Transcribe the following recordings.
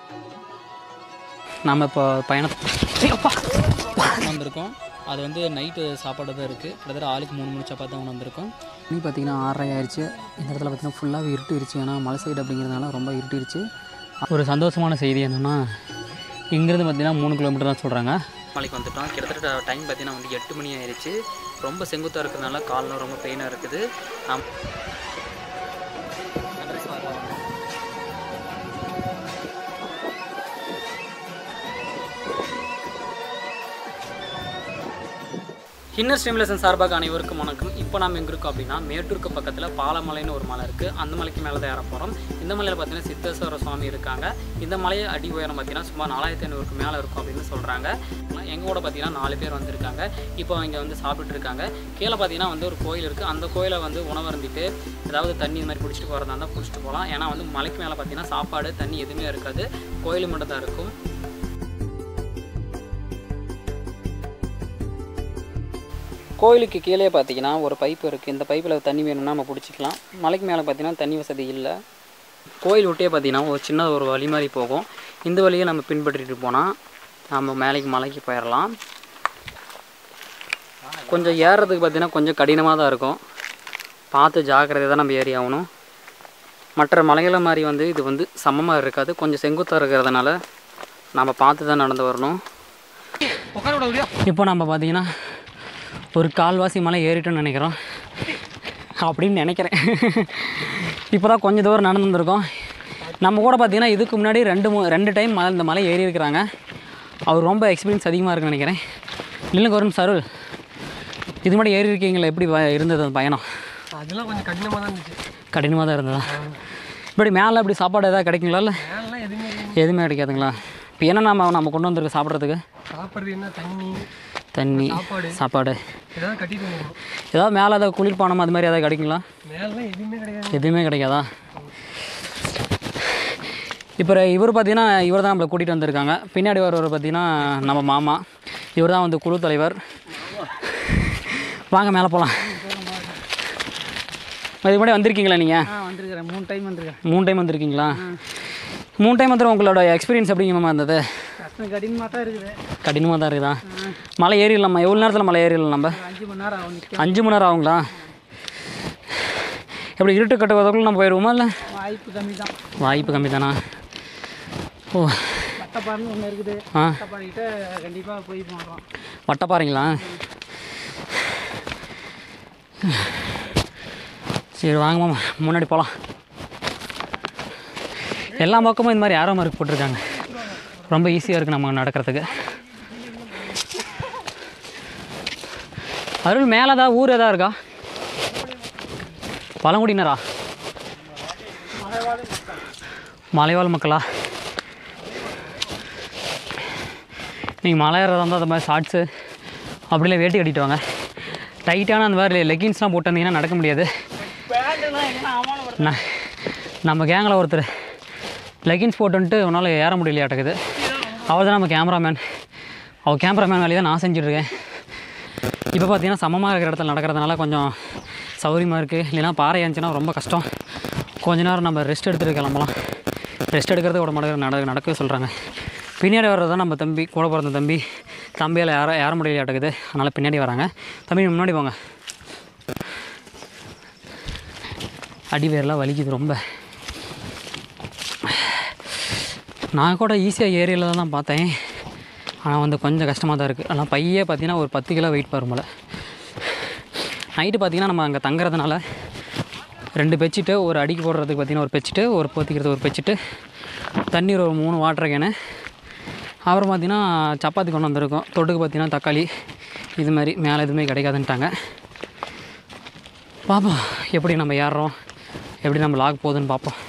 நம்ம இப்போ பயணத்தை அப்பா வந்திருக்கோம் அது வந்து நைட்டு சாப்பாடு தான் இருக்குது கிட்டத்தட்ட ஆளுக்கு மூணு மூணு சப்பாத்தி தான் வந்திருக்கோம் நீ பார்த்தீங்கன்னா ஆறரை ஆயிடுச்சு இந்த இடத்துல பார்த்தீங்கன்னா ஃபுல்லாகவே இருட்டிருச்சு ஏன்னா மலை சைடு அப்படிங்கிறதுனால ரொம்ப இருட்டிருச்சு ஒரு சந்தோஷமான செய்தி என்னென்னா இங்கேருந்து பார்த்தீங்கன்னா மூணு கிலோமீட்டர் தான் சொல்கிறாங்க மலைக்கு வந்துட்டோம் கிட்டத்தட்ட டைம் பார்த்தீங்கன்னா வந்து எட்டு மணி ஆயிடுச்சு ரொம்ப செங்குத்தாக இருக்கிறதுனால கால்லாம் ரொம்ப பெயினாக இருக்குது நாம் இன்னர் ஸ்டிமுலேஷன் சார்பாக அனைவருக்கும் வணக்கம் இப்போ நம்ம எங்கே இருக்கோம் அப்படின்னா மேட்டூருக்கு பக்கத்தில் பாலமலைன்னு ஒரு மலை இருக்குது அந்த மலைக்கு மேலே தான் ஏற போகிறோம் இந்த மலையில் பார்த்தீங்கன்னா சித்தேஸ்வர சுவாமி இருக்காங்க இந்த மலையை அடி உயரம் பார்த்தீங்கன்னா சுமார் நாலாயிரத்தி ஐநூறுக்கு மேலே இருக்கும் அப்படின்னு சொல்கிறாங்க எங்கள் கூட பார்த்தீங்கன்னா நாலு பேர் வந்திருக்காங்க இப்போ இங்கே வந்து சாப்பிட்டுட்டு இருக்காங்க கீழே பார்த்தீங்கன்னா வந்து ஒரு கோயில் இருக்குது அந்த கோயிலை வந்து உணவு இருந்துட்டு ஏதாவது தண்ணி இந்த மாதிரி பிடிச்சிட்டு போகிறதா இருந்தால் பிடிச்சிட்டு போகலாம் ஏன்னா வந்து மலைக்கு மேலே பார்த்தீங்கன்னா சாப்பாடு தண்ணி எதுவுமே இருக்காது கோயில் மட்டும் தான் இருக்கும் கோயிலுக்கு கீழே பார்த்தீங்கன்னா ஒரு பைப் இருக்குது இந்த பைப்பில் தண்ணி வேணும்னா நம்ம பிடிச்சிக்கலாம் மலைக்கு மேலே பார்த்தீங்கன்னா தண்ணி வசதி இல்லை கோயில் விட்டே பார்த்தீங்கன்னா ஒரு சின்ன ஒரு வழி மாதிரி போகும் இந்த வழியை நம்ம பின்பற்றிட்டு போனால் நம்ம மேலைக்கு மலைக்கு போயிடலாம் கொஞ்சம் ஏறுறதுக்கு பார்த்தீங்கன்னா கொஞ்சம் கடினமாக தான் இருக்கும் பார்த்து ஜாக்கிரதை தான் நம்ம ஏறி ஆகணும் மற்ற மலைகளை மாதிரி வந்து இது வந்து சமமாக இருக்காது கொஞ்சம் செங்குத்தாக இருக்கிறதுனால நம்ம பார்த்து தான் நடந்து வரணும் இப்போ நம்ம பார்த்தீங்கன்னா ஒரு கால்வாசி மலை ஏறிட்டோம்னு நினைக்கிறோம் அப்படின்னு நினைக்கிறேன் இப்போ தான் கொஞ்சம் தூரம் நடந்து வந்திருக்கோம் நம்ம கூட பார்த்தீங்கன்னா இதுக்கு முன்னாடி ரெண்டு மூ ரெண்டு டைம் மலை இந்த மலை ஏறி இருக்கிறாங்க அவர் ரொம்ப எக்ஸ்பீரியன்ஸ் அதிகமாக இருக்குன்னு நினைக்கிறேன் இல்லைங்க ஒரு சருள் இது முன்னாடி ஏறி இருக்கீங்களா எப்படி ப- இருந்தது அந்த பயணம் அதெல்லாம் கொஞ்சம் கடினமாக தான் இருந்துச்சு கடினமாக தான் இருந்ததா இப்படி மேலே இப்படி சாப்பாடு எதாவது கிடைக்குங்களா இல்லை மேலாம் எதுவுமே இல்லை. எதுவுமே கிடைக்காதுங்களா இப்போ என்ன நம்ம நம்ம கொண்டு வந்திருக்க சாப்பிட்றதுக்கு சாப்பிட்றது என்ன தண்ணி தண்ணி சாப்பாடு சாப்பாடு ஏதாவது கட்டிட்டு வந்துடணும் ஏதாவது மேலே ஏதாவது குளிர்பானம் அது மாதிரி ஏதாவது கிடைக்குங்களா மேலாம் எதுவுமே கிடையாது எதுவுமே கிடைக்காதா இப்போ இவர் பார்த்தீங்கன்னா இவர் தான் நம்மளை கூட்டிகிட்டு வந்திருக்காங்க பின்னாடி வரவர் பார்த்தீங்கன்னா நம்ம மாமா இவர் தான் வந்து குழு தலைவர் வாங்க மேலே போகலாம் இதுக்கு முன்னாடி வந்திருக்கீங்களா நீங்கள் ஆ வந்திருக்கிறேன் மூணு டைம் வந்திருக்கேன் மூணு டைம் வந்திருக்கீங்களா மூணு டைம் வந்து உங்களோட எக்ஸ்பீரியன்ஸ் எப்படிங்கம்மா இருந்தது கஷ்டம் கடினமாக தான் இருக்குது கடினமாக தான் இருக்குதா மலை ஏறிடலாமா எவ்வளோ நேரத்தில் மலை ஏறிடலாம் நம்ம அஞ்சு மணி நேரம் ஆகும் நிற்க அஞ்சு மணி நேரம் ஆகுங்களா எப்படி இருட்டு கட்டுவதற்குள்ள நம்ம போயிடுவோமா இல்லை வாய்ப்பு கம்மி தான் வாய்ப்பு கம்மி தானா ஓ வட்டப்பாறைன்னு ஒன்று இருக்குது ஆ வட்டப்பாறைக்கிட்ட கண்டிப்பாக போய் போகிறோம் வட்டப்பாறைங்களா சரி வாங்க மாமா முன்னாடி போகலாம் எல்லா பக்கமும் இந்த மாதிரி ஆரோ மார்க் போட்டிருக்காங்க ரொம்ப ஈஸியாக இருக்குது நம்ம நடக்கிறதுக்கு அருள் மேலே ஏதாவது ஊர் எதாவது இருக்கா பழங்குடியினரா மலைவாழ் மக்களா நீங்கள் மலை ஏறதா இருந்தால் அந்த மாதிரி ஷார்ட்ஸு அப்படிலாம் வேட்டி கட்டிட்டு வாங்க டைட்டான அந்த மாதிரி லெகின்ஸ்லாம் போட்டு வந்தீங்கன்னா நடக்க முடியாது ந- நம்ம கேங்கில் ஒருத்தர் லெகின்ஸ் போட்டு வந்துட்டு உன்னால் ஏற முடியலையாட்டக்குது அவர் தான் நம்ம கேமராமேன் அவர் கேமராமேன் வேலையை தான் நான் செஞ்சுட்ருக்கேன் இப்போ பார்த்தீங்கன்னா சமமாக இருக்கிற இடத்துல நடக்கிறதுனால கொஞ்சம் சௌரியமாக இருக்குது இல்லைன்னா பாறை இருந்துச்சுன்னா ரொம்ப கஷ்டம் கொஞ்ச நேரம் நம்ம ரெஸ்ட் எடுத்துகிட்டு கிளம்பலாம் ரெஸ்ட் எடுக்கிறது விட மாட்டேங்கிற நட நடக்கவே சொல்கிறாங்க பின்னாடி வர்றது தான் நம்ம தம்பி கூட பிறந்த தம்பி தம்பியால் யார ஏற முடியலையாட்டுக்குது அதனால் பின்னாடி வராங்க தம்பி முன்னாடி போங்க அடி வேர்லாம் வலிக்குது ரொம்ப நான் கூட ஈஸியாக ஏரியாவில் தான் பார்த்தேன் ஆனால் வந்து கொஞ்சம் கஷ்டமாக தான் இருக்குது ஆனால் பையே பார்த்தீங்கன்னா ஒரு பத்து கிலோ வெயிட் பாரு போல நைட்டு பார்த்தீங்கன்னா நம்ம அங்கே தங்குறதுனால ரெண்டு பெட்ஷீட்டு ஒரு அடிக்கு போடுறதுக்கு பார்த்தீங்கன்னா ஒரு பெட்ஷீட்டு ஒரு போத்திக்கிறது ஒரு பெட்ஷீட்டு தண்ணீர் ஒரு மூணு வாட்டர் கேனு அப்புறம் பார்த்தீங்கன்னா சப்பாத்தி கொண்டு வந்திருக்கோம் தொட்டுக்கு பார்த்தீங்கன்னா தக்காளி இது மாதிரி மேலே எதுவுமே கிடைக்காதுன்ட்டாங்க பார்ப்போம் எப்படி நம்ம ஏறுறோம் எப்படி நம்ம லாக் போகுதுன்னு பார்ப்போம்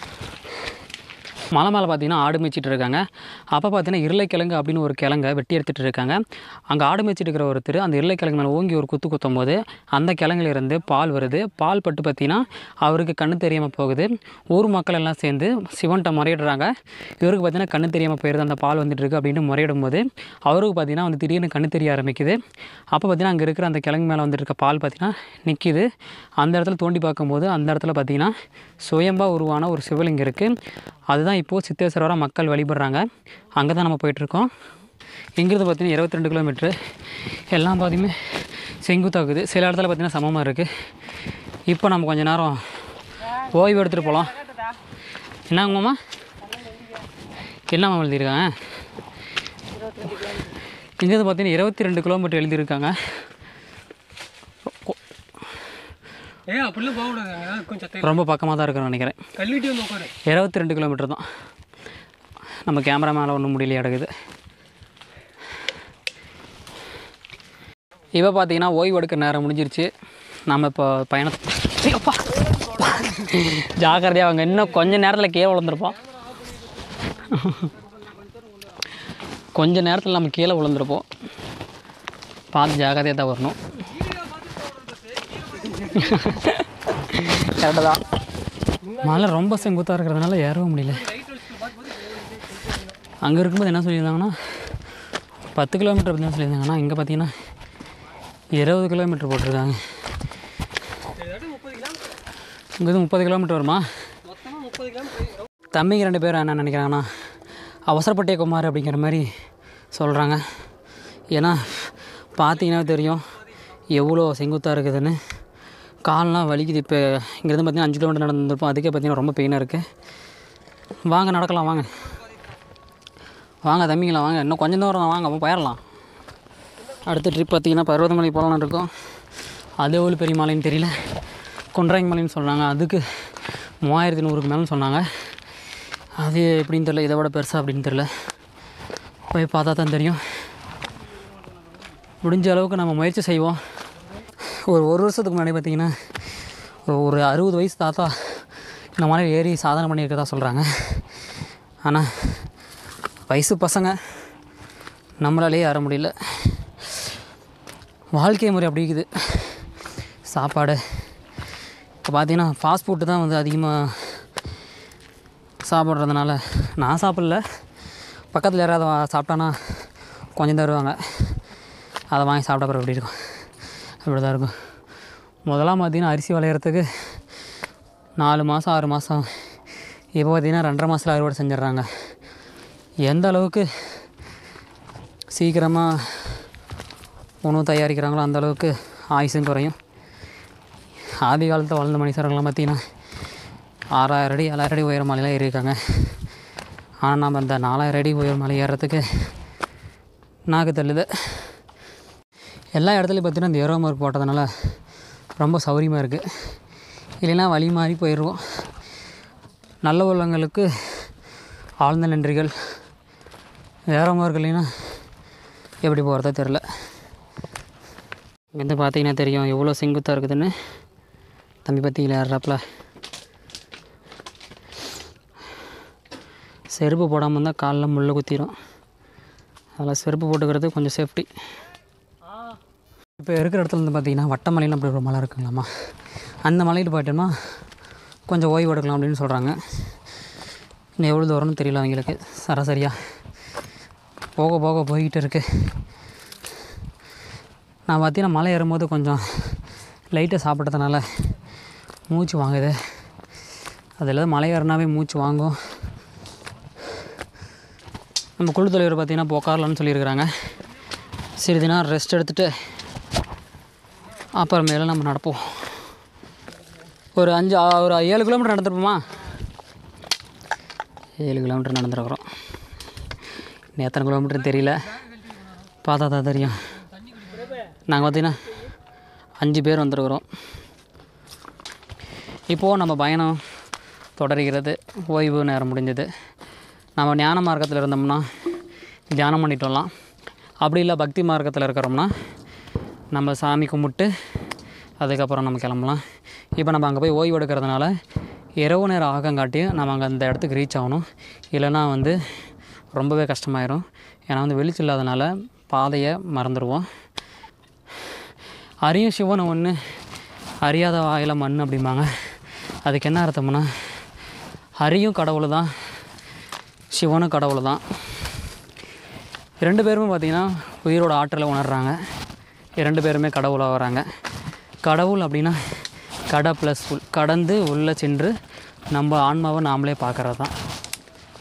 மலை மேலே பார்த்தீங்கன்னா ஆடு மேய்ச்சிட்டு இருக்காங்க அப்போ பார்த்தீங்கன்னா இருளைக்கிழங்கு அப்படின்னு ஒரு கிழங்க வெட்டி எடுத்துகிட்டு இருக்காங்க அங்கே ஆடு மேய்ச்சிட்டு இருக்கிற ஒருத்தர் அந்த இருளைக்கிழங்கு மேலே ஓங்கி ஒரு குத்து குத்தும் போது அந்த கிழங்குல இருந்து பால் வருது பால் பட்டு பார்த்தீங்கன்னா அவருக்கு கண்ணு தெரியாமல் போகுது ஊர் மக்கள் எல்லாம் சேர்ந்து சிவன்கிட்ட முறையிடுறாங்க இவருக்கு பார்த்தீங்கன்னா கண்ணு தெரியாமல் போயிடுது அந்த பால் வந்துட்டு இருக்கு அப்படின்னு முறையிடும் போது அவருக்கு பார்த்தீங்கன்னா வந்து திடீர்னு கண்ணு தெரிய ஆரம்பிக்குது அப்போ பார்த்தீங்கன்னா அங்கே இருக்கிற அந்த கிழங்கு மேலே வந்துட்டு இருக்க பால் பார்த்தீங்கன்னா நிற்கிது அந்த இடத்துல தோண்டி பார்க்கும்போது அந்த இடத்துல பார்த்தீங்கன்னா சுயம்பா உருவான ஒரு சிவலிங்கம் இருக்குது அதுதான் இப்போது சித்தேஸ்வரராக மக்கள் வழிபடுறாங்க அங்கே தான் நம்ம போயிட்டுருக்கோம் இங்கிருந்து பார்த்தீங்கன்னா இருபத்தி ரெண்டு கிலோமீட்ரு எல்லாம் பார்த்தீங்கன்னா செங்குத்தாக்குது சில இடத்துல பார்த்தீங்கன்னா சமமாக இருக்குது இப்போ நம்ம கொஞ்ச நேரம் ஓய்வு எடுத்துகிட்டு போகலாம் என்னங்கம்மா என்னம்மா எழுதியிருக்காங்க இங்கேருந்து பார்த்தீங்கன்னா இருபத்தி ரெண்டு கிலோமீட்டர் எழுதியிருக்காங்க ஏ அப்படிலாம் போகக்கூடாது கொஞ்சம் ரொம்ப பக்கமாக தான் இருக்குன்னு நினைக்கிறேன் கல்விட்டு வந்து உட்காரு இருபத்தி ரெண்டு கிலோமீட்டர் தான் நம்ம கேமரா மேலே ஒன்றும் முடியல கிடக்குது இப்போ பார்த்தீங்கன்னா ஓய்வு எடுக்கிற நேரம் முடிஞ்சிருச்சு நம்ம இப்போ பயணம் ஏய் அப்பா ஜாக்கிரதையாக அவங்க இன்னும் கொஞ்ச நேரத்தில் கீழே விழுந்திருப்போம் கொஞ்ச நேரத்தில் நம்ம கீழே விழுந்திருப்போம் பார்த்து ஜாக்கிரதையாக தான் வரணும் கரெக்டு தான் மழை ரொம்ப செங்குத்தாக இருக்கிறதுனால ஏறவும் முடியல அங்கே இருக்கும்போது என்ன சொல்லியிருந்தாங்கன்னா பத்து கிலோமீட்டர் பற்றி தான் சொல்லியிருந்தாங்கன்னா இங்கே பார்த்தீங்கன்னா இருபது கிலோமீட்டர் போட்டிருக்காங்க இங்கே முப்பது கிலோமீட்டர் வருமா மொத்தமாக முப்பது கிலோமீட்டர் தம்பிங்க ரெண்டு பேரும் என்ன நினைக்கிறாங்கன்னா அவசரப்பட்டே குமார் அப்படிங்கிற மாதிரி சொல்கிறாங்க ஏன்னா பார்த்தீங்கன்னா தெரியும் எவ்வளோ செங்குத்தாக இருக்குதுன்னு கால்லாம் வலிக்குது இப்போ இங்கேருந்து பார்த்தீங்கன்னா அஞ்சு கிலோமீட்டர் நடந்திருப்போம் அதுக்கே பார்த்தீங்கன்னா ரொம்ப பெயினாக இருக்குது வாங்க நடக்கலாம் வாங்க வாங்க தம்பிங்களா வாங்க இன்னும் கொஞ்சம் தூரம் தான் வாங்க அப்போ போயிடலாம் அடுத்த ட்ரிப் பார்த்தீங்கன்னா பர்வதமலை போகலான்னு இருக்கோம் அது எவ்வளோ பெரிய மலைன்னு தெரியல குன்றாங்க மலைன்னு சொல்கிறாங்க அதுக்கு மூவாயிரத்தி நூறுக்கு மேலே சொன்னாங்க அது எப்படின்னு தெரியல இதை விட பெருசா அப்படின்னு தெரியல போய் பார்த்தா தான் தெரியும் முடிஞ்ச அளவுக்கு நம்ம முயற்சி செய்வோம் ஒரு ஒரு வருஷத்துக்கு முன்னாடி பார்த்தீங்கன்னா ஒரு- ஒரு அறுபது வயசு தாத்தா இந்த மாதிரி ஏறி சாதனை பண்ணியிருக்கதா சொல்கிறாங்க ஆனால் வயசு பசங்க நம்மளாலே ஏற முடியல வாழ்க்கை முறை அப்படி இருக்குது சாப்பாடு இப்போ பார்த்தீங்கன்னா ஃபாஸ்ட் ஃபுட்டு தான் வந்து அதிகமாக சாப்பிட்றதுனால நான் சாப்பிடல பக்கத்தில் யாராவது வா- சாப்பிட்டானா கொஞ்சம் தருவாங்க அதை வாங்கி சாப்பிட்ட அப்புறம் எப்படி இருக்கும் அப்படி தான் இருக்கும் முதலாம் பார்த்தீங்கன்னா அரிசி விளையிறதுக்கு நாலு மாதம் ஆறு மாதம் இப்போ பார்த்தீங்கன்னா ரெண்டரை மாதத்தில் அறுவடை செஞ்சிடுறாங்க எந்த அளவுக்கு சீக்கிரமாக உணவு தயாரிக்கிறாங்களோ அந்த அளவுக்கு ஆயுசும் குறையும் ஆதி காலத்தில் வாழ்ந்த மனுஷர்கள்லாம் பார்த்தீங்கன்னா ஆறாயிரம் அடி ஏழாயிரம் அடி உயர மலையெல்லாம் ஏறியிருக்காங்க ஆனால் நம்ம அந்த நாலாயிரம் அடி உயர மலை ஏறுறதுக்கு நாக்கு தள்ளுது எல்லா இடத்துலையும் பார்த்தீங்கன்னா இந்த ஏரோ மார்க் போட்டதுனால ரொம்ப சௌரியமாக இருக்குது இல்லைன்னா வழி மாறி போயிடுவோம் நல்ல உள்ளங்களுக்கு ஆழ்ந்த நன்றிகள் ஏரோ மார்க் இல்லைன்னா எப்படி போகிறதோ தெரில இங்கேருந்து பார்த்தீங்கன்னா தெரியும் எவ்வளோ செங்குத்தாக இருக்குதுன்னு தம்பி பார்த்தீங்களா ஏறாப்புல செருப்பு போடாமல் இருந்தால் காலில் முள்ளு குத்திரும் அதில் செருப்பு போட்டுக்கிறது கொஞ்சம் சேஃப்டி இப்போ இருக்கிற இடத்துல இருந்து பார்த்தீங்கன்னா வட்டமலையில் அப்படி ஒரு மலை இருக்குங்களாம்மா அந்த மலையில் போயிட்டோம்னா கொஞ்சம் ஓய்வு எடுக்கலாம் அப்படின்னு சொல்கிறாங்க இன்னும் எவ்வளோ தூரம்னு தெரியல அவங்களுக்கு சராசரியாக போக போக போய்கிட்டு இருக்கு நான் பார்த்தீங்கன்னா மலை ஏறும்போது கொஞ்சம் லைட்டாக சாப்பிட்டதுனால மூச்சு வாங்குது அதில் மலை ஏறினாவே மூச்சு வாங்கும் நம்ம குழு தலைவர் பார்த்தீங்கன்னா இப்போ உட்காரலான்னு சொல்லியிருக்கிறாங்க சிறிது நேரம் ரெஸ்ட் எடுத்துகிட்டு அப்புறமேல நம்ம நடப்போம் ஒரு அஞ்சு ஆ- ஒரு ஏழு கிலோமீட்டர் நடந்துருப்போமா ஏழு கிலோமீட்டர் நடந்துருக்குறோம் இன்னும் எத்தனை கிலோமீட்டர் தெரியல பார்த்தா தான் தெரியும் நாங்கள் பார்த்தீங்கன்னா அஞ்சு பேர் வந்திருக்கிறோம் இப்போது நம்ம பயணம் தொடர்கிறது ஓய்வு நேரம் முடிஞ்சது நம்ம ஞான மார்க்கத்தில் இருந்தோம்னா தியானம் பண்ணிட்டு வரலாம் அப்படி இல்லை பக்தி மார்க்கத்தில் இருக்கிறோம்னா நம்ம சாமி கும்பிட்டு அதுக்கப்புறம் நம்ம கிளம்பலாம் இப்போ நம்ம அங்கே போய் ஓய்வு எடுக்கிறதுனால இரவு நேரம் ஆகங்காட்டி நம்ம அங்கே அந்த இடத்துக்கு ரீச் ஆகணும் இல்லைன்னா வந்து ரொம்பவே கஷ்டமாயிரும் ஏன்னா வந்து வெளிச்சம் இல்லாதனால பாதையை மறந்துடுவோம் அரியும் சிவன் ஒன்று அறியாத வாயில மண் அப்படிம்பாங்க அதுக்கு என்ன அர்த்தம்னா ஹரியும் கடவுள் தான் சிவனும் கடவுள் தான் ரெண்டு பேருமே பார்த்திங்கன்னா உயிரோட ஆற்றலை உணர்றாங்க இரண்டு பேருமே கடவுளாக வராங்க கடவுள் அப்படின்னா கடை ப்ளஸ் உள் கடந்து உள்ளே சென்று நம்ம ஆன்மாவை நாமளே பார்க்குறது தான்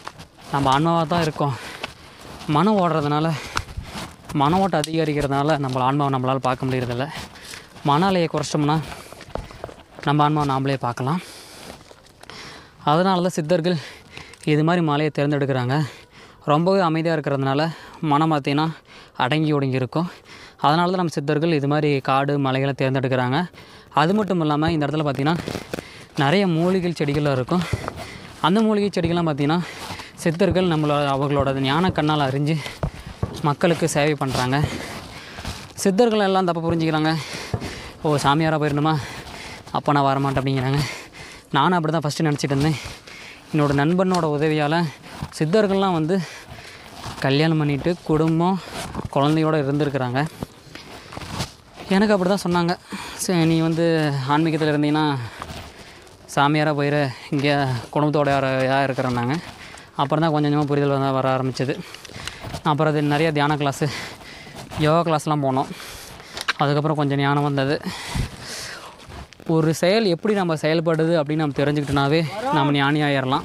நம்ம ஆன்மாவாக தான் இருக்கோம் மனம் ஓடுறதுனால மன ஓட்டம் அதிகரிக்கிறதுனால நம்மள ஆன்மாவை நம்மளால் பார்க்க முடியறதில்ல மன அலையை குறைச்சிட்டோம்னா நம்ம ஆன்மாவை நாமளே பார்க்கலாம் அதனால தான் சித்தர்கள் இது மாதிரி மலையை தேர்ந்தெடுக்கிறாங்க ரொம்பவே அமைதியாக இருக்கிறதுனால மனம் பார்த்தீங்கன்னா அடங்கி ஒடுங்கி இருக்கும் அதனால தான் நம்ம சித்தர்கள் இது மாதிரி காடு மலைகளை தேர்ந்தெடுக்கிறாங்க அது மட்டும் இல்லாமல் இந்த இடத்துல பார்த்திங்கன்னா நிறைய மூலிகை செடிகளும் இருக்கும் அந்த மூலிகை செடிகள்லாம் பார்த்திங்கன்னா சித்தர்கள் நம்மளோட அவங்களோட ஞான கண்ணால் அறிஞ்சு மக்களுக்கு சேவை பண்ணுறாங்க சித்தர்கள் எல்லாம் தப்பு புரிஞ்சுக்கிறாங்க ஓ சாமியாராக போயிடணுமா அப்போ நான் வரமாட்டேன் அப்படிங்கிறாங்க நானும் அப்படி தான் ஃபஸ்ட்டு நினச்சிட்டு இருந்தேன் என்னோடய நண்பனோட உதவியால் சித்தர்கள்லாம் வந்து கல்யாணம் பண்ணிட்டு குடும்பம் குழந்தையோடு இருந்திருக்கிறாங்க எனக்கு அப்படி தான் சொன்னாங்க சரி நீ வந்து ஆன்மீகத்தில் இருந்தீங்கன்னா சாமியாராக போயிரு இங்கே குடும்பத்தோட யாராக இருக்கிறேன்னாங்க அப்புறம் தான் கொஞ்சம் கொஞ்சமாக புரிதல் வந்து வர ஆரம்பிச்சது அப்புறம் அது நிறைய தியான கிளாஸு யோகா கிளாஸ்லாம் போனோம் அதுக்கப்புறம் கொஞ்சம் ஞானம் வந்தது ஒரு செயல் எப்படி நம்ம செயல்படுது அப்படின்னு நம்ம தெரிஞ்சுக்கிட்டோனாவே நம்ம ஞானி ஆயிடலாம்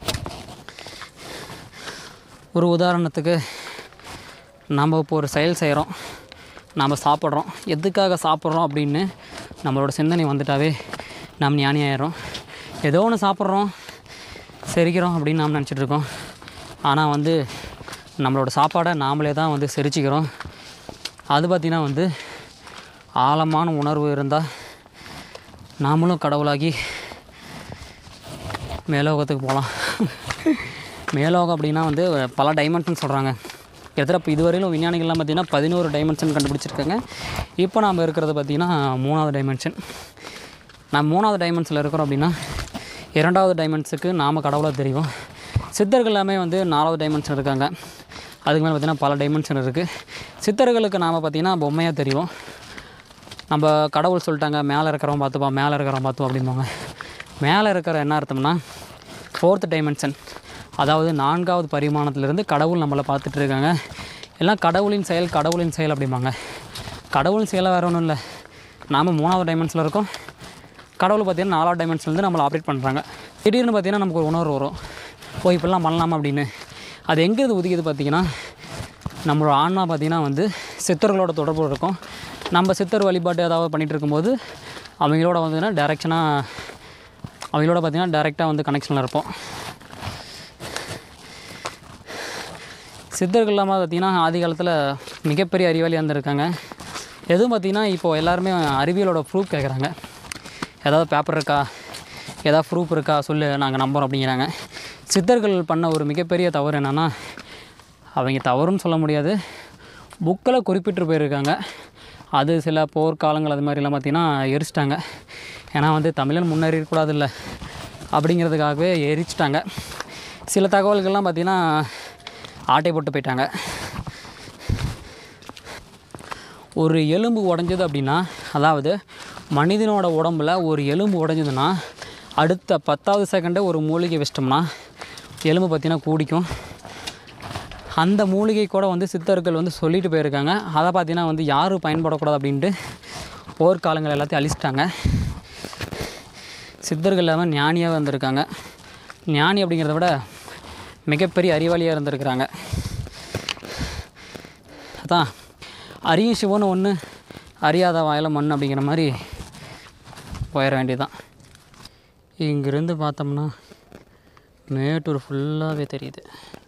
ஒரு உதாரணத்துக்கு நம்ம இப்போ ஒரு செயல் செய்கிறோம் நம்ம சாப்பிட்றோம் எதுக்காக சாப்பிட்றோம் அப்படின்னு நம்மளோட சிந்தனை வந்துட்டாவே நம்ம ஞானி ஆயிடுறோம் ஏதோ ஒன்று சாப்பிட்றோம் செரிக்கிறோம் அப்படின்னு நாம் நினச்சிட்டு இருக்கோம் ஆனால் வந்து நம்மளோட சாப்பாடை நாமளே தான் வந்து செரிச்சிக்கிறோம் அது பார்த்திங்கன்னா வந்து ஆழமான உணர்வு இருந்தால் நாமளும் கடவுளாகி மேலோகத்துக்கு போகலாம் மேலோகம் அப்படின்னா வந்து பல டைமென்ஷன் சொல்கிறாங்க கிட்டத்தட்ட இப்போ இதுவரையிலும் விஞ்ஞானிகள்லாம் பார்த்திங்கன்னா பதினோரு டைமென்ஷன் கண்டுபிடிச்சிருக்காங்க இப்போ நாம் இருக்கிறது பார்த்திங்கன்னா மூணாவது டைமென்ஷன் நம்ம மூணாவது டைமென்ஷனில் இருக்கிறோம் அப்படின்னா இரண்டாவது டைமென்ஷனுக்கு நாம் கடவுளாக தெரியும் சித்தர்கள் எல்லாமே வந்து நாலாவது டைமென்ஷன் இருக்காங்க அதுக்கு மேலே பார்த்திங்கன்னா பல டைமென்ஷன் இருக்குது சித்தர்களுக்கு நாம் பார்த்திங்கன்னா பொம்மையாக தெரியும் நம்ம கடவுள் சொல்லிட்டாங்க மேலே இருக்கிறவன் பார்த்துப்போம் மேலே இருக்கிறவன் பார்த்துப்போம் அப்படிம்பாங்க மேலே இருக்கிற என்ன அர்த்தம்னா ஃபோர்த் டைமென்ஷன் அதாவது நான்காவது பரிமாணத்திலிருந்து கடவுள் நம்மளை பார்த்துட்டு இருக்காங்க எல்லாம் கடவுளின் செயல் கடவுளின் செயல் அப்படிம்பாங்க கடவுளின் செயலாக வேறு ஒன்றும் இல்லை நாம் மூணாவது டைமென்ஷனில் இருக்கோம் கடவுள் பார்த்திங்கன்னா நாலாவது டைமென்ஷன்லேருந்து நம்மளை ஆப்ரேட் பண்ணுறாங்க திடீர்னு பார்த்திங்கன்னா நமக்கு ஒரு உணர்வு வரும் ஓ இப்படிலாம் பண்ணலாமா அப்படின்னு அது எங்கேருந்து உதிக்குது பார்த்திங்கன்னா நம்மளோட ஆன்மா பார்த்திங்கன்னா வந்து சித்தர்களோட தொடர்பு இருக்கும் நம்ம சித்தர் வழிபாட்டு ஏதாவது பண்ணிகிட்டு இருக்கும்போது அவங்களோட வந்துன்னா டேரெக்ஷனாக அவங்களோட பார்த்திங்கன்னா டேரெக்டாக வந்து கனெக்ஷனில் இருப்போம் சித்தர்கள் இல்லாமல் பார்த்திங்கன்னா ஆதி காலத்தில் மிகப்பெரிய அறிவாளியாக இருந்திருக்காங்க எதுவும் பார்த்திங்கன்னா இப்போது எல்லாருமே அறிவியலோட ப்ரூஃப் கேட்குறாங்க ஏதாவது பேப்பர் இருக்கா ஏதாவது ப்ரூஃப் இருக்கா சொல்லு நாங்கள் நம்புகிறோம் அப்படிங்கிறாங்க சித்தர்கள் பண்ண ஒரு மிகப்பெரிய தவறு என்னென்னா அவங்க தவறுன்னு சொல்ல முடியாது புக்கில் குறிப்பிட்டு போயிருக்காங்க அது சில போர்க்காலங்கள் அது மாதிரிலாம் பார்த்திங்கன்னா எரிச்சிட்டாங்க ஏன்னா வந்து தமிழன் முன்னேறி கூடாதுல்ல அப்படிங்கிறதுக்காகவே எரிச்சிட்டாங்க சில தகவல்கள்லாம் பார்த்திங்கன்னா ஆட்டை போட்டு போயிட்டாங்க ஒரு எலும்பு உடஞ்சது அப்படின்னா அதாவது மனிதனோட உடம்புல ஒரு எலும்பு உடஞ்சதுன்னா அடுத்த பத்தாவது செகண்டே ஒரு மூலிகை வச்சிட்டோம்னா எலும்பு பார்த்திங்கன்னா கூடிக்கும் அந்த மூலிகை கூட வந்து சித்தர்கள் வந்து சொல்லிட்டு போயிருக்காங்க அதை பார்த்தீங்கன்னா வந்து யாரும் பயன்படக்கூடாது அப்படின்ட்டு போர்க்காலங்கள் எல்லாத்தையும் அழிச்சிட்டாங்க சித்தர்கள் இல்லாமல் ஞானியாக வந்திருக்காங்க ஞானி அப்படிங்கிறத விட மிகப்பெரிய அறிவாளியாக இருந்திருக்கிறாங்க அதான் அறியும் சிவன் ஒன்று அறியாத வாயில மண் அப்படிங்கிற மாதிரி போயிட வேண்டியதுதான் இங்கிருந்து பார்த்தோம்னா மேட்டூர் ஃபுல்லாகவே தெரியுது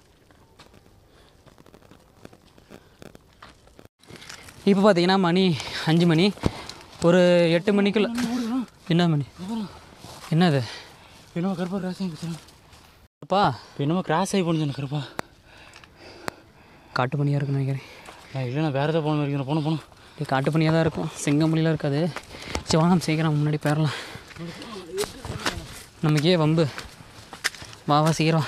இப்போ பார்த்தீங்கன்னா மணி அஞ்சு மணி ஒரு எட்டு மணிக்குள்ள என்ன மணி என்னது என்னமோ கருப்பா கிராஸ் ஆகி போச்சு அப்பா என்னமோ கிராஸ் ஆகி போனது கருப்பா காட்டு பணியாக இருக்குன்னு நினைக்கிறேன் நான் இல்லை நான் வேறு ஏதாவது போன வரைக்கும் போன போனோம் இது காட்டு பணியாக தான் இருக்கும் செங்கமொழிலாம் இருக்காது சரி வாங்க நம்ம சீக்கிரம் முன்னாடி போயிடலாம் நமக்கே வம்பு வா வா சீக்கிரம்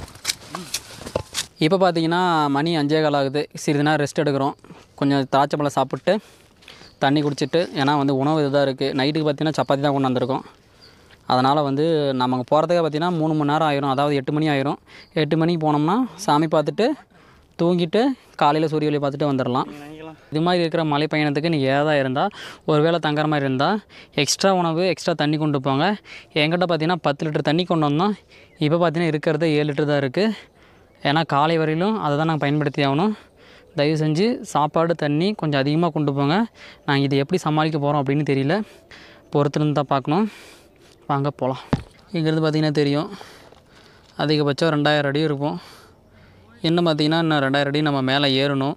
இப்போ பார்த்தீங்கன்னா மணி அஞ்சே கால் ஆகுது சிறிது நேரம் ரெஸ்ட் எடுக்கிறோம் கொஞ்சம் திராட்சை பழம் சாப்பிட்டு தண்ணி குடிச்சிட்டு ஏன்னா வந்து உணவு இதுதான் இருக்குது நைட்டுக்கு பார்த்தீங்கன்னா சப்பாத்தி தான் கொண்டு வந்திருக்கோம் அதனால் வந்து நம்ம அங்கே போகிறதுக்கு பார்த்தீங்கன்னா மூணு மணி நேரம் ஆயிரும் அதாவது எட்டு மணி ஆயிரும் எட்டு மணிக்கு போனோம்னா சாமி பார்த்துட்டு தூங்கிட்டு காலையில் சூரிய ஒளி பார்த்துட்டு வந்துடலாம் இது மாதிரி இருக்கிற மலை பயணத்துக்கு நீங்கள் ஏதாவது இருந்தால் ஒரு வேளை தங்குற மாதிரி இருந்தால் எக்ஸ்ட்ரா உணவு எக்ஸ்ட்ரா தண்ணி கொண்டு போங்க என்கிட்ட பார்த்தீங்கன்னா பத்து லிட்டர் தண்ணி கொண்டு வந்தோம் இப்போ பார்த்தீங்கன்னா இருக்கிறது ஏழு லிட்டர் தான் இருக்குது ஏன்னா காலை வரையிலும் அதை தான் நாங்கள் பயன்படுத்தி ஆகணும் தயவு செஞ்சு சாப்பாடு தண்ணி கொஞ்சம் அதிகமாக கொண்டு போங்க நாங்கள் இதை எப்படி சமாளிக்க போகிறோம் அப்படின்னு தெரியல பொறுத்திருந்து தான் பார்க்கணும் வாங்க போகலாம் இங்கேருந்து பார்த்தீங்கன்னா தெரியும் அதிகபட்சம் ரெண்டாயிரம் அடி இருக்கும் இன்னும் பார்த்தீங்கன்னா இன்னும் ரெண்டாயிரம் அடி நம்ம மேலே ஏறணும்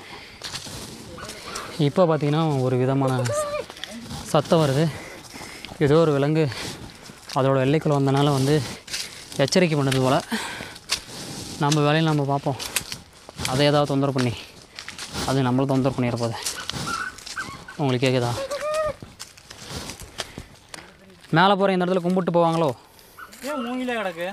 இப்போ பார்த்தீங்கன்னா ஒரு விதமான சத்தம் வருது ஏதோ ஒரு விலங்கு அதோட எல்லைக்குள்ள வந்தனால வந்து எச்சரிக்கை பண்ணுது போல் நம்ம வேலையை நம்ம பார்ப்போம் அதை ஏதாவது தொந்தரவு பண்ணி அது நம்மளை தொந்தரவு பண்ணிட போகுது உங்களுக்கு கேட்குதா மேலே போகிற இந்த இடத்துல கும்பிட்டு போவாங்களோ ஏன் மூங்கிலே கிடக்கு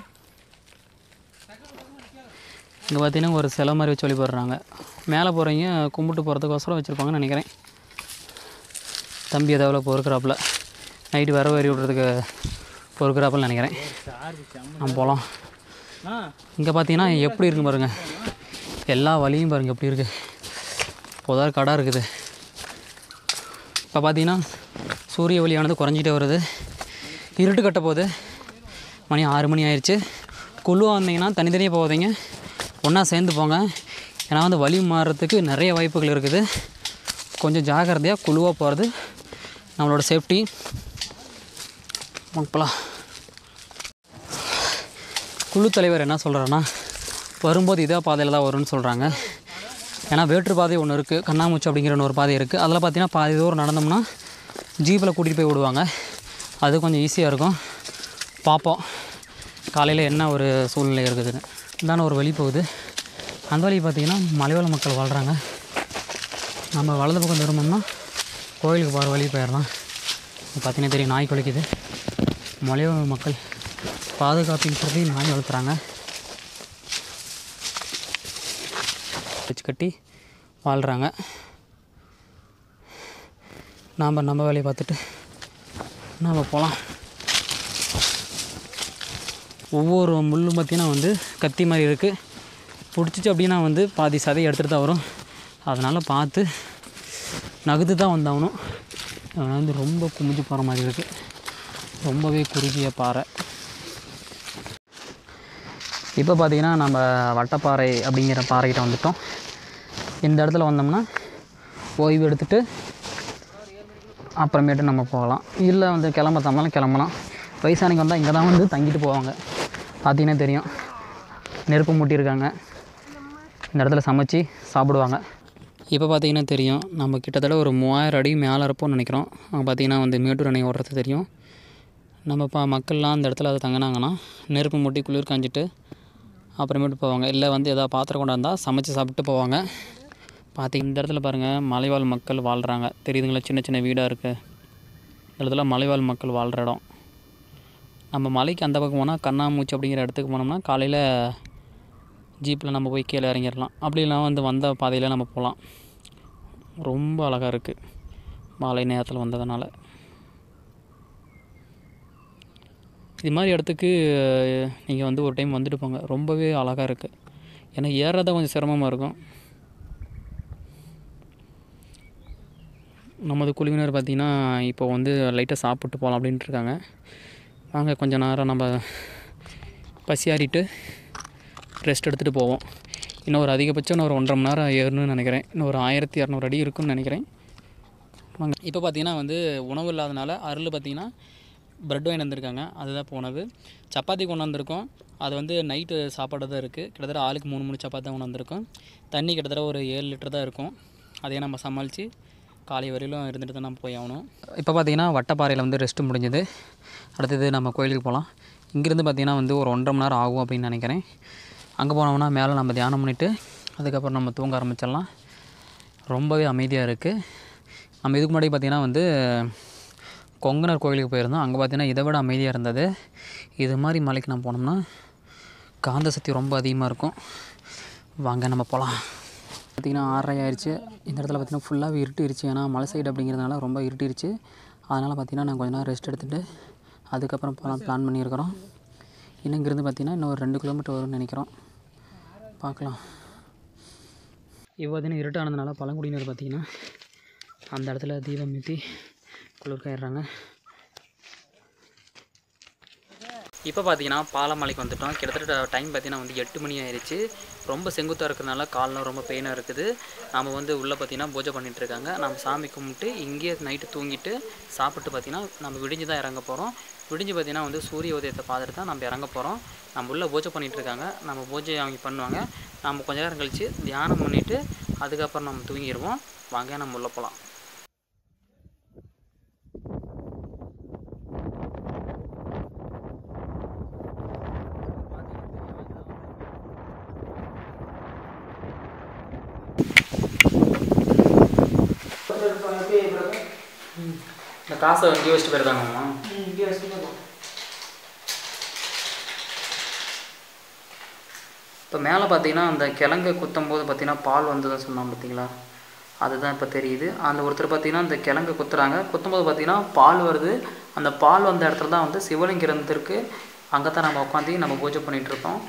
இங்கே பார்த்தீங்கன்னா ஒரு சிலை மாதிரி வச்சு வழிபடுறாங்க மேலே போகிறவங்க கும்பிட்டு போகிறதுக்கோசரம் வச்சுருப்பாங்கன்னு நினைக்கிறேன் தம்பி ஏதாவது பொறுக்கிறாப்புல நைட்டு வர வரி விட்றதுக்கு பொறுக்கிறாப்புல நினைக்கிறேன் நம்ம போகலாம் ஆ இங்கே பார்த்தீங்கன்னா எப்படி இருக்கு பாருங்க எல்லா வழியும் பாருங்கள் எப்படி இருக்குது புதார் கடை இருக்குது இப்போ பார்த்தீங்கன்னா சூரிய ஒளியானது குறைஞ்சிட்டே வருது இருட்டு கட்ட போகுது மணி ஆறு மணி ஆயிடுச்சு குழுவாக வந்தீங்கன்னா தனித்தனியாக போகாதீங்க ஒன்றா சேர்ந்து போங்க ஏன்னா வந்து வழி மாறுறதுக்கு நிறைய வாய்ப்புகள் இருக்குது கொஞ்சம் ஜாக்கிரதையாக குழுவாக போகிறது நம்மளோட சேஃப்டி போகலாம் குழு தலைவர் என்ன சொல்கிறாருன்னா வரும்போது இதே பாதையில் தான் வரும்னு சொல்கிறாங்க ஏன்னா வேற்று பாதை ஒன்று இருக்குது கண்ணாமூச்சி அப்படிங்கிற ஒரு பாதை இருக்குது அதில் பார்த்தீங்கன்னா பாதி தூரம் நடந்தோம்னா ஜீப்பில் கூட்டிகிட்டு போய் விடுவாங்க அது கொஞ்சம் ஈஸியாக இருக்கும் பார்ப்போம் காலையில் என்ன ஒரு சூழ்நிலை இருக்குதுன்னு இந்தான ஒரு வழி போகுது அந்த வழி பார்த்திங்கன்னா மலைவாழ் மக்கள் வாழ்கிறாங்க நம்ம வலது பக்கம் திரும்பணும்னா கோயிலுக்கு போகிற வழி போயிடலாம் பார்த்தீங்கன்னா தெரியும் நாய் குலைக்குது மலைவாழ் மக்கள் பாதுகாப்பின் சொல்லி நாய் வளர்த்துறாங்க வச்சு கட்டி வாழ்கிறாங்க நாம் நம்ம வேலையை பார்த்துட்டு நாம் போகலாம் ஒவ்வொரு முள்ளும் பார்த்திங்கன்னா வந்து கத்தி மாதிரி இருக்குது பிடிச்சிச்சு அப்படின்னா வந்து பாதி சதையை எடுத்துகிட்டு தான் வரும் அதனால் பார்த்து நகுத்து தான் வந்தாகணும் அவன் வந்து ரொம்ப குமிஞ்சு போகிற மாதிரி இருக்குது ரொம்பவே குறுகிய பாறை இப்போ பார்த்தீங்கன்னா நம்ம வட்டப்பாறை அப்படிங்கிற பாறைக்கிட்ட வந்துட்டோம் இந்த இடத்துல வந்தோம்னா ஓய்வு எடுத்துகிட்டு அப்புறமேட்டு நம்ம போகலாம் இல்லை வந்து கிளம்ப தந்தாலும் கிளம்பலாம் வயசானிக்கு வந்தால் இங்கே தான் வந்து தங்கிட்டு போவாங்க பார்த்தீங்கன்னா தெரியும் நெருப்பு மூட்டியிருக்காங்க இந்த இடத்துல சமைச்சு சாப்பிடுவாங்க இப்போ பார்த்தீங்கன்னா தெரியும் நம்ம கிட்டத்தட்ட ஒரு மூவாயிரம் அடி மேலே இருப்போம்னு நினைக்கிறோம் அங்கே பார்த்தீங்கன்னா வந்து மேட்டூர் அணை ஓடுறது தெரியும் நம்ம இப்போ மக்கள்லாம் அந்த இடத்துல அதை தங்கினாங்கன்னா நெருப்பு மூட்டி குளிர் காஞ்சிட்டு அப்புறமேட்டு போவாங்க இல்லை வந்து எதாவது பாத்திரம் கொண்டாந்தா சமைச்சு சாப்பிட்டு போவாங்க பார்த்தி இந்த இடத்துல பாருங்கள் மலைவாழ் மக்கள் வாழ்கிறாங்க தெரியுதுங்களா சின்ன சின்ன வீடாக இருக்குது இந்த இடத்துல மலைவாழ் மக்கள் வாழ்கிற இடம் நம்ம மலைக்கு அந்த பக்கம் போனால் கண்ணாமூச்சி அப்படிங்கிற இடத்துக்கு போனோம்னா காலையில் ஜீப்பில் நம்ம போய் கீழே இறங்கிடலாம் அப்படி இல்லைனா வந்து வந்த பாதையில் நம்ம போகலாம் ரொம்ப அழகாக இருக்குது மாலை நேரத்தில் வந்ததுனால இது மாதிரி இடத்துக்கு நீங்கள் வந்து ஒரு டைம் வந்துட்டு போங்க ரொம்பவே அழகாக இருக்குது ஏன்னா ஏறதான் கொஞ்சம் சிரமமாக இருக்கும் நமது குழுவினர் பார்த்திங்கன்னா இப்போ வந்து லைட்டாக சாப்பிட்டு போகலாம் அப்படின்ட்டு இருக்காங்க வாங்க கொஞ்ச நேரம் நம்ம பசியாறிட்டு ரெஸ்ட் எடுத்துகிட்டு போவோம் இன்னும் ஒரு அதிகபட்சம் இன்னும் ஒரு ஒன்றரை மணி நேரம் ஏறணும்னு நினைக்கிறேன் இன்னும் ஒரு ஆயிரத்தி இரநூறு அடி இருக்குன்னு நினைக்கிறேன் வாங்க இப்போ பார்த்தீங்கன்னா வந்து உணவு இல்லாதனால அருள் பார்த்தீங்கன்னா ப்ரெட் வாங்கி வந்திருக்காங்க அதுதான் இப்போ உணவு சப்பாத்தி கொண்டு வந்திருக்கோம் அது வந்து நைட்டு சாப்பாடு தான் இருக்குது கிட்டத்தட்ட ஆளுக்கு மூணு மூணு சப்பாத்தி தான் கொண்டு வந்திருக்கோம் தண்ணி கிட்டத்தட்ட ஒரு ஏழு லிட்டர் தான் இருக்கும் அதையே நம்ம சமாளித்து காலை வரையிலும் இருந்துட்டு தான் நம்ம போய் ஆகணும் இப்போ பார்த்தீங்கன்னா வட்டப்பாறையில் வந்து ரெஸ்ட்டு முடிஞ்சது அடுத்தது நம்ம கோயிலுக்கு போகலாம் இங்கேருந்து பார்த்தீங்கன்னா வந்து ஒரு ஒன்றரை மணி நேரம் ஆகும் அப்படின்னு நினைக்கிறேன் அங்கே போனோம்னா மேலே நம்ம தியானம் பண்ணிவிட்டு அதுக்கப்புறம் நம்ம தூங்க ஆரம்பிச்சிடலாம் ரொம்பவே அமைதியாக இருக்குது நம்ம இதுக்கு முன்னாடி பார்த்திங்கன்னா வந்து கொங்கனர் கோயிலுக்கு போயிருந்தோம் அங்கே பார்த்தீங்கன்னா இதை விட அமைதியாக இருந்தது இது மாதிரி மலைக்கு நம்ம போனோம்னா காந்த சக்தி ரொம்ப அதிகமாக இருக்கும் வாங்க நம்ம போகலாம் பார்த்திங்கன்னா ஆறரை ஆயிடுச்சு இந்த இடத்துல பார்த்திங்கன்னா ஃபுல்லாகவே இருட்டிருச்சு ஏன்னா மலை சைடு அப்படிங்கிறதுனால ரொம்ப இருட்டிருச்சு அதனால் பார்த்திங்கன்னா நான் கொஞ்ச நேரம் ரெஸ்ட் எடுத்துகிட்டு அதுக்கப்புறம் போகலாம் பிளான் பண்ணியிருக்கிறோம் இன்னும் இங்கேருந்து பார்த்திங்கன்னா இன்னும் ஒரு ரெண்டு கிலோமீட்டர் வரும்னு நினைக்கிறோம் பார்க்கலாம் இப்போ பார்த்தீங்கன்னா இருட்டானதுனால பழங்குடியினர் பார்த்திங்கன்னா அந்த இடத்துல தீபம் ஏற்றி குளிர் காயிடுறாங்க இப்போ பார்த்தீங்கன்னா பாலமலைக்கு வந்துட்டோம் கிட்டத்தட்ட டைம் பார்த்தீங்கன்னா வந்து எட்டு மணி ஆயிடுச்சு ரொம்ப செங்குத்தாக இருக்கிறதுனால கால்லாம் ரொம்ப பெயினாக இருக்குது நம்ம வந்து உள்ளே பார்த்தீங்கன்னா பூஜை பண்ணிட்டு இருக்காங்க நம்ம சாமி கும்பிட்டு இங்கேயே நைட்டு தூங்கிட்டு சாப்பிட்டு பார்த்தீங்கன்னா நம்ம விடிஞ்சு தான் இறங்க போகிறோம் விடிஞ்சு பார்த்தீங்கன்னா வந்து சூரிய உதயத்தை பார்த்துட்டு தான் நம்ம இறங்க போகிறோம் நம்ம உள்ளே பூஜை பண்ணிட்டு இருக்காங்க நம்ம பூஜை அவங்க பண்ணுவாங்க நம்ம கொஞ்ச நேரம் கழித்து தியானம் பண்ணிவிட்டு அதுக்கப்புறம் நம்ம தூங்கிடுவோம் வாங்க நம்ம உள்ளே போகலாம் இந்த காசை இங்கே வச்சுட்டு போயிருக்காங்கம்மா இப்போ மேலே பார்த்தீங்கன்னா அந்த கிழங்கு குத்தும் போது பார்த்தீங்கன்னா பால் வந்ததுன்னு சொன்னான் பார்த்தீங்களா அதுதான் இப்போ தெரியுது அந்த ஒருத்தர் பார்த்தீங்கன்னா இந்த கிழங்கு குத்துறாங்க குத்தும்போது பார்த்தீங்கன்னா பால் வருது அந்த பால் வந்த இடத்துல தான் வந்து சிவலிங்கம் இருந்திருக்கு அங்கே தான் நம்ம உட்காந்து நம்ம பூஜை பண்ணிட்டு இருக்கோம்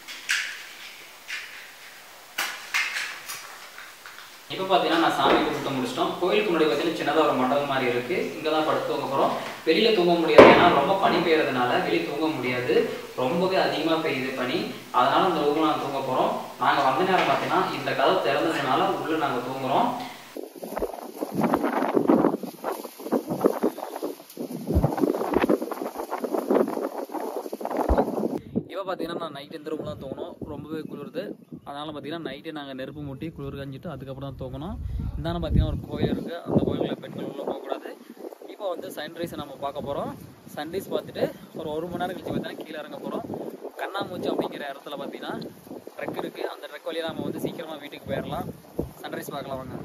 இப்போ பார்த்தீங்கன்னா நான் சாமி கும்பிட்டு முடிச்சிட்டோம் கோயிலுக்கு முன்னாடி பார்த்தீங்கன்னா சின்னதாக ஒரு மண்டபம் மாதிரி இருக்குது இங்கே தான் படுத்து தூங்க போகிறோம் வெளியில் தூங்க முடியாது ஏன்னா ரொம்ப பனி பெய்யறதுனால வெளியே தூங்க முடியாது ரொம்பவே அதிகமாக பெய்யுது பனி அதனால இந்த ரூமில் நாங்கள் தூங்க போகிறோம் நாங்கள் வந்த நேரம் பார்த்தீங்கன்னா இந்த கதவு திறந்ததுனால உள்ளே நாங்கள் தூங்குறோம் இப்போ பார்த்தீங்கன்னா நான் நைட் இந்த ரூமில் தான் தூங்கணும் ரொம்பவே குளிருது அதனால் பார்த்தீங்கன்னா நைட்டே நாங்கள் நெருப்பு மூட்டி குளிர் காஞ்சிட்டு அதுக்கப்புறம் தான் தூங்கணும் இந்தாண்ட பார்த்தீங்கன்னா ஒரு கோயில் இருக்குது அந்த கோயிலில் பெண்கள் உள்ளே போகக்கூடாது இப்போ வந்து சன்ரைஸை நம்ம பார்க்க போகிறோம் சன்ரைஸ் பார்த்துட்டு ஒரு ஒரு மணி நேரம் கழிச்சு பார்த்தீங்கன்னா கீழே இறங்க போகிறோம் கண்ணாமூச்சி அப்படிங்கிற இடத்துல பார்த்தீங்கன்னா ட்ரெக் இருக்குது அந்த ட்ரெக் வழியாக நம்ம வந்து சீக்கிரமாக வீட்டுக்கு போயிடலாம் சன்ரைஸ் பார்க்கலாம் வாங்க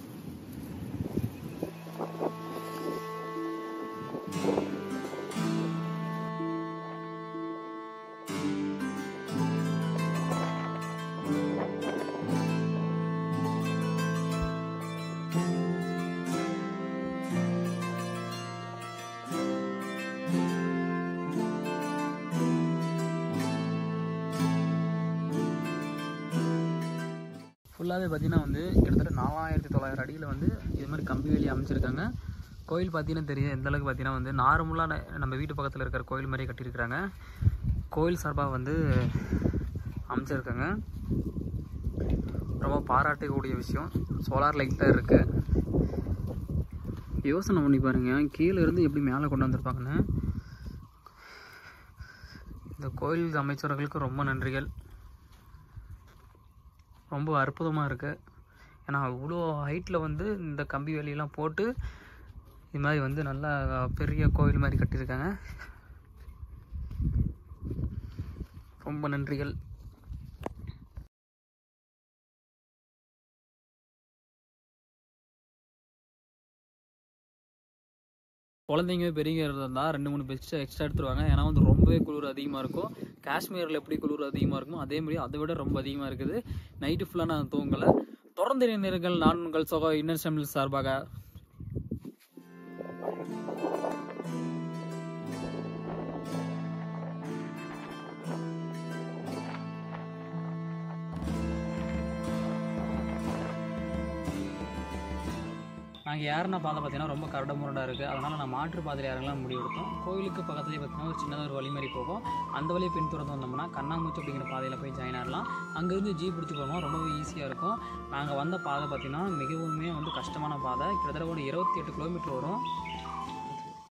ஃபுல்லாகவே பார்த்தீங்கன்னா வந்து கிட்டத்தட்ட நாலாயிரத்தி தொள்ளாயிரம் அடியில் வந்து இது மாதிரி கம்பி வேலி அமைச்சிருக்காங்க கோயில் பார்த்தீங்கன்னா தெரியும் எந்த அளவுக்கு பார்த்தீங்கன்னா வந்து நார்மலாக நம்ம வீட்டு பக்கத்தில் இருக்கிற கோயில் மாதிரியே கட்டியிருக்கிறாங்க கோயில் சார்பாக வந்து அமைச்சிருக்காங்க ரொம்ப பாராட்டக்கூடிய விஷயம் சோலார் லைட் தான் இருக்குது யோசனை பண்ணி பாருங்க கீழே இருந்து எப்படி மேலே கொண்டு வந்திருப்பாங்கன்னு இந்த கோயில் அமைச்சர்களுக்கு ரொம்ப நன்றிகள் ரொம்ப அற்புதமாக இருக்குது ஏன்னா அவ்வளோ ஹைட்டில் வந்து இந்த கம்பி வேலியெல்லாம் போட்டு இது மாதிரி வந்து நல்லா பெரிய கோவில் மாதிரி கட்டியிருக்காங்க ரொம்ப நன்றிகள் குழந்தைங்க பெரியவங்க இருந்தால் ரெண்டு மூணு பெஸ்ட் எக்ஸ்ட்ரா எடுத்துருவாங்க ஏன்னா வந்து ரொம்பவே குளிர் அதிகமாக இருக்கும் காஷ்மீரில் எப்படி குளிர் அதிகமாக இருக்குமோ அதே மாதிரி அதை விட ரொம்ப அதிகமாக இருக்குது நைட்டு ஃபுல்லாக நான் தூங்கலை தொடர்ந்து நேர்கள் நான் உங்கள் சகோ இன்னர் தமிழ் சார்பாக நாங்கள் யாருன்னா பாதை பார்த்தீங்கன்னா ரொம்ப கரடு முரடாக இருக்குது அதனால் நான் மாற்று பாதையில் இறங்கலாம் முடிவு எடுத்தோம் கோயிலுக்கு பக்கத்துலேயே பார்த்தீங்கன்னா ஒரு சின்னதாக ஒரு வழி மாதிரி போகும் அந்த வழியை பின்தொடர்ந்து வந்தோம்னா கண்ணாமூச்சி அப்படிங்கிற பாதையில் போய் ஜாயின் ஆகலாம் அங்கேருந்து ஜீப் பிடிச்சி போகணும் ரொம்பவே ஈஸியாக இருக்கும் நாங்கள் வந்த பாதை பார்த்தீங்கன்னா மிகவுமே வந்து கஷ்டமான பாதை கிட்டத்தட்ட ஒரு இருபத்தி எட்டு கிலோமீட்டர் வரும்